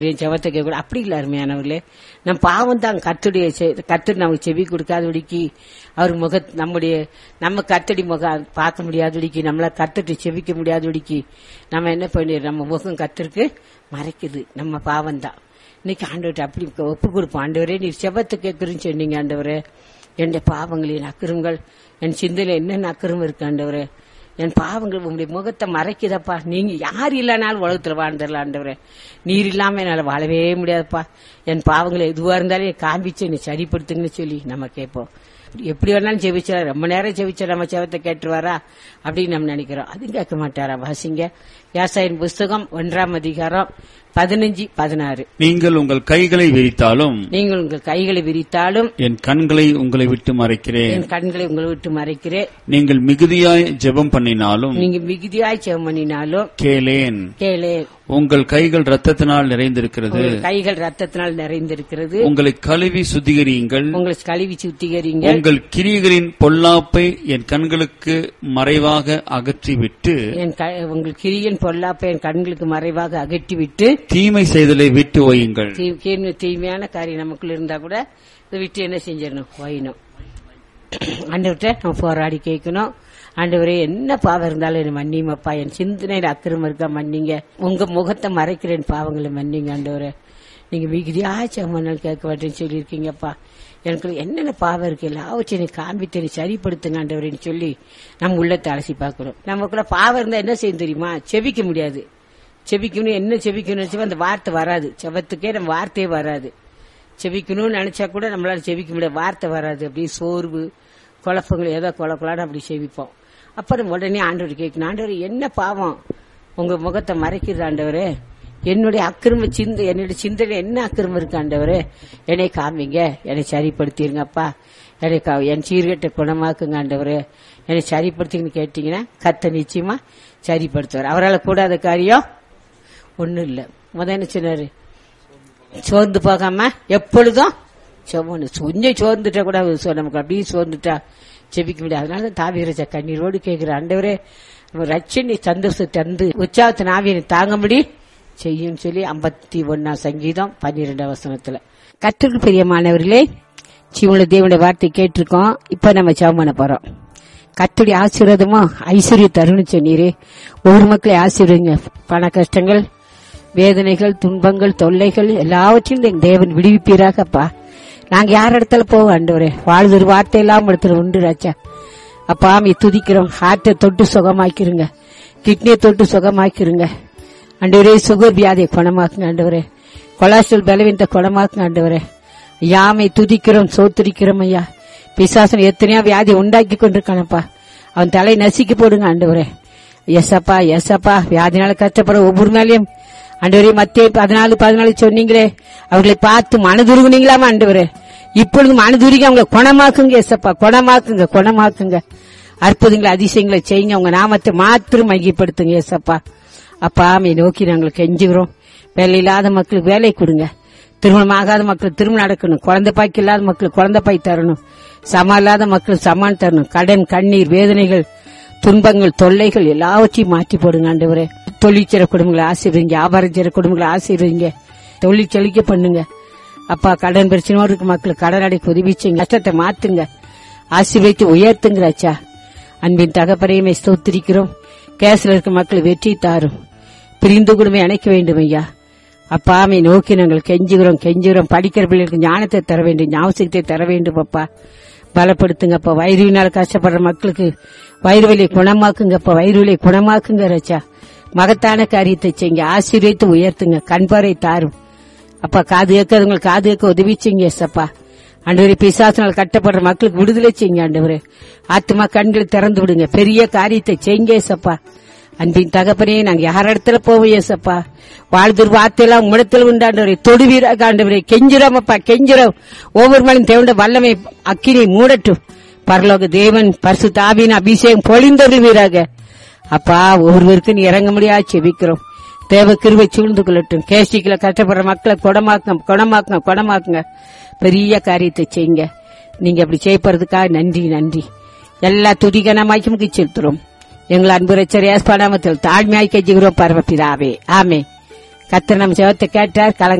என் ஜெபத்தை கேட்க அப்படி இல்ல அருமையானவர்களே நம் பாவம் தான் கத்துடைய கத்து நமக்கு செவி கொடுக்காதபடிக்கு அவர் முக நம்முடைய நம்ம கத்தடி முகம் பார்க்க முடியாதபடிக்கு நம்மள கத்துட்டு செவிக்க முடியாதபடிக்கு நம்ம என்ன பண்ணி நம்ம முகம் கத்திருக்கு மறைக்குது நம்ம பாவம் தான் இன்னைக்கு ஆண்டவர்கிட்ட அப்படி ஒப்பு கொடுப்போம் ஆண்டவரே நீ செபத்தை கேட்குறேன்னு சொன்னீங்க ஆண்டவரே என் பாவங்களின் அக்கிரங்கள் என் சிந்தையில என்னென்ன அக்கிரம் இருக்கு ஆண்டவரே என் பாவங்கள் உங்களுடைய முகத்தை மறைக்குதப்பா நீங்க யார் இல்லைனாலும் உலகத்துல வாழ்ந்துடலாம் ஆண்டவரே நீர் இல்லாம என்னால வாழவே முடியாதுப்பா என் பாவங்களை எதுவா இருந்தாலும் காண்பிச்சு என்னை சரிப்படுத்துங்கன்னு சொல்லி நம்ம கேட்போம் எப்படி வேணாலும் ஜெபிச்சா ரொம்ப நேரம் ஜெபிச்சா நம்ம செவத்தை கேட்டுருவாரா அப்படின்னு நம்ம நினைக்கிறோம் அதுவும் கேட்க மாட்டாரா வாசிங்க யாசாயின் புஸ்தகம் ஒன்றாம் அதிகாரம் பதினஞ்சு பதினாறு நீங்கள் உங்கள் கைகளை விரித்தாலும் நீங்கள் உங்கள் கைகளை விரித்தாலும் என் கண்களை உங்களை விட்டு மறைக்கிறேன் என் கண்களை உங்களை விட்டு மறைக்கிறேன் நீங்கள் மிகுதியாய் ஜெபம் பண்ணினாலும் நீங்க மிகுதியாய் செவம் பண்ணினாலும் கேளேன் கேளே உங்கள் கைகள் ரத்தத்தினால் நிறைந்திருக்கிறது உங்கள் கைகள் ரத்தத்தினால் நிறைந்திருக்கிறது உங்களை கழுவி சுத்திகரியுங்கள் உங்களை கழுவி சுத்திகரிங்க உங்கள் கிரியைகளின் பொல்லாப்பை என் கண்களுக்கு மறைவாக அகற்றிவிட்டு என் க- உங்கள் கிரியின் பொல்லாப்பை என் கண்களுக்கு மறைவாக அகற்றிவிட்டு தீமை செய்தலை விட்டு ஓயுங்கள் தீ- கீழ்மை- தீமையான காரியம் நமக்குள்ள இருந்தா கூட இதை விட்டு என்ன செஞ்சிடணும் ஓயணும் ஆண்டவர்கிட்ட நம்ம போராடி கேட்கணும் ஆண்டவரே என்ன பாவம் இருந்தாலும் என்ன மன்னியுமப்பா என் சிந்தனையில அக்கிரமம் இருக்கா மன்னிங்க உங்க முகத்தை மறைக்கிறேன் பாவங்களை மன்னிங்க ஆண்டவரே நீங்க மிகுதியா சம்மனால் கேட்க மாட்டேன்னு சொல்லியிருக்கீங்கப்பா எனக்கு என்னென்ன பாவம் இருக்கு எல்லாவற்றையும் எனக்கு காண்பித்து என்னை சரிப்படுத்துங்க ஆண்டவரேன்னு சொல்லி நம்ம உள்ளத்தை அலசி பார்க்கணும் நமக்குள்ள பாவம் இருந்தா என்ன செய்யும் தெரியுமா செபிக்க முடியாது செபிக்கணும் என்ன செபிக்கணும் நினைச்சா அந்த வார்த்தை வராது செபத்துக்கே நம்ம வார்த்தையே வராது செபிக்கணும்னு நினைச்சா கூட நம்மளால செபிக்க முடியாது வார்த்தை வராது அப்படியே சோர்வு குழப்பங்கள் ஏதோ கொல கொலான்னு அப்படி செபிப்போம் அப்ப நம்ம உடனே ஆண்டவர் கேட்கணும் ஆண்டவர் என்ன பாவம் உங்க முகத்தை மறைக்கிறது ஆண்டவரே என்னுடைய அக்கிரம சிந்தை என்னுடைய சிந்தையில என்ன அக்கிரமம் இருக்கு ஆண்டவரே என்னை காமிங்க என்னை சரிப்படுத்திருங்கப்பா என்னை கா- என் சீர்கெட்ட குணமாக்குங்க ஆண்டவரே என்னை சரிப்படுத்திங்கன்னு கேட்டீங்கன்னா கத்த நிச்சயமா சரிப்படுத்துவார் அவரால் கூடாத காரியம் ஒண்ணும் இல்ல முத என்ன சொன்னாரு சோர்ந்து போகாம எப்பொழுதும் செவனு கொஞ்சம் சோர்ந்துட்டா கூட அவர் சொ- நமக்கு அப்படியே சோர்ந்துட்டா செபிக்க முடியாது அதனால தான் தாவீரஜா கண்ணீரோடு கேட்கிற ஆண்டவரே ரட்சணி சந்தோஷத்தை தந்து உற்சாகத்தின் ஆவியனை தாங்கும்படி செய்யும் சொல்லி ஐம்பத்தி ஒன்னாம் சங்கீதம் பன்னிரெண்டாம் வசனத்துல கற்றுக்கு பிரியமானவர்களே சிவனுடைய தேவனுடைய வார்த்தை கேட்டிருக்கோம் இப்ப நம்ம ஜெபம் பண்ண போறோம் கத்துடைய ஆசீர்வாதமும் ஐஸ்வர்ய தருணம் சொன்னீரே ஒவ்வொரு மக்களை ஆசீர்வதிங்க பண கஷ்டங்கள் வேதனைகள் துன்பங்கள் தொல்லைகள் எல்லாவற்றையும் எங்க தேவன் விடுவிப்பீராகப்பா நாங்க யார் இடத்துல போவோம் ஆண்டவரே வாழ்தொரு வார்த்தை எல்லாம் இடத்துல உண்டு ராச்சா அப்பா மீ துதிக்கிறோம் ஹார்ட்டை தொட்டு சுகமாக்கிருங்க கிட்னியை தொட்டு சுகமாக்கிருங்க ஆண்டவரே சுகர் வியாதியை குணமாக்குங்க ஆண்டவரே கொலாஸ்ட்ரால் பலவீனத்தை குணமாக்குங்க ஆண்டவரே யாமை துதிக்கிறோம் சோத்திரிக்கிறோம் ஐயா பிசாசன் எத்தனையோ வியாதி உண்டாக்கி கொண்டிருக்கானப்பா அவன் தலை நசுக்கி போடுங்க ஆண்டவரே எஸ்அப்பா எஸ்அப்பா வியாதினால கஷ்டப்பட ஒவ்வொரு நாளையும் ஆண்டவரே மத்திய பதினாலு பதினாலு சொன்னீங்களே அவர்களை பார்த்து மனதுருகுனீங்களாமா ஆண்டவரே இப்பொழுது மனதுருகி அவங்களை குணமாக்குங்க எஸ்அப்பா குணமாக்குங்க குணமாக்குங்க அற்புதங்களை அதிசயங்களை செய்யுங்க உங்க நாமத்தை மாத்திரம் மையப்படுத்துங்க எஸ்அப்பா அப்பா ஆமை நோக்கி நாங்கள் கெஞ்சுகிறோம் வேலை இல்லாத மக்களுக்கு வேலை கொடுங்க திருமணம் ஆகாத மக்களுக்கு திருமணம் நடக்கணும் குழந்தை பாய்க்கு இல்லாத மக்களுக்கு குழந்தை பாய் தரணும் சமா இல்லாத மக்களுக்கு சமான் தரணும் கடன் கண்ணீர் வேதனைகள் துன்பங்கள் தொல்லைகள் எல்லாவற்றையும் மாற்றி போடுங்க ஆண்டவரே தொழிற்சிற குடும்பங்களை ஆசீர்வதிங்க வியாபாரம் செய்யற குடும்பங்களை ஆசீர்வதிங்க தொழில் செழிக்க பண்ணுங்க அப்பா கடன் பிரச்சனையோடு இருக்க மக்களுக்கு கடன் அடைக்க உதவி செய்யுங்க கஷ்டத்தை மாத்துங்க ஆசீர்வதித்து உயர்த்துங்கிறாச்சா அன்பின் தகப்பறையுமே ஸ்தோத்திரிக்கிறோம் கேஸ்ல இருக்க மக்கள் வெற்றி தாரும் பிரிந்து குடும்பம் இணைக்க வேண்டும் ஐயா அப்பாமை நோக்கி நாங்கள் கெஞ்சுகிறோம் கெஞ்சுகிறோம் படிக்கிற பிள்ளைகளுக்கு ஞானத்தை தர வேண்டும் ஞாபகத்தை தர வேண்டும் அப்பா பலப்படுத்துங்கப்பா வயிறுவினால் கஷ்டப்படுற மக்களுக்கு வயிறு வலியை குணமாக்குங்கப்பா வயிறு வலியை குணமாக்குங்க ரச்சா மகத்தான காரியத்தை செய்யுங்க ஆசீர்வதித்து உயர்த்துங்க கண்பாரை தாரும் அப்பா காது கேட்காதவங்களுக்கு காது கேட்க உதவி செய்யுங்க எஸ்அப்பா ஆண்டவரே பிசாசினால் கட்டப்படுற மக்களுக்கு விடுதலை செய்யுங்க ஆண்டவரே ஆத்மா கண்களை திறந்து விடுங்க பெரிய காரியத்தை செய்யுங்க ஏசப்பா அன்பின் தகப்பனே நாங்க யார் இடத்துல போவோம் ஏசப்பா வாழ்தூர் வார்த்தையெல்லாம் உம்மிடத்தில் உண்டாண்டவரை தொடுவீராக ஆண்டவரே கெஞ்சுறோம் அப்பா கெஞ்சுறோம் ஒவ்வொரு மணியும் தேவண்ட வல்லமை அக்கினை மூடட்டும் பரலோக தேவன் பரிசு தாவின் அபிஷேகம் பொழிந்தருவீராக அப்பா ஒவ்வொருவருக்கும் நீ இறங்க முடியாது செபிக்கிறோம் தேவ கிருவை சூழ்ந்து கொள்ளட்டும் கேஸ்டிக்கல கஷ்டப்படுற மக்களை குணமாக்குங்க குணமாக்குங்க குணமாக்குங்க பெரிய காரியத்தை செய்யுங்க நீங்க அப்படி செய்யப்படுறதுக்காக நன்றி நன்றி எல்லா துதிகனமாய்க்கும் செலுத்துறோம் எங்கள் அன்பு ரச்சரியாஸ் படாமத்தில் தாழ்மையாய் கெஞ்சுகிறோம் பரமபிதாவே ஆமே கத்தர் நம்ம செவத்தை கேட்டார் கலங்க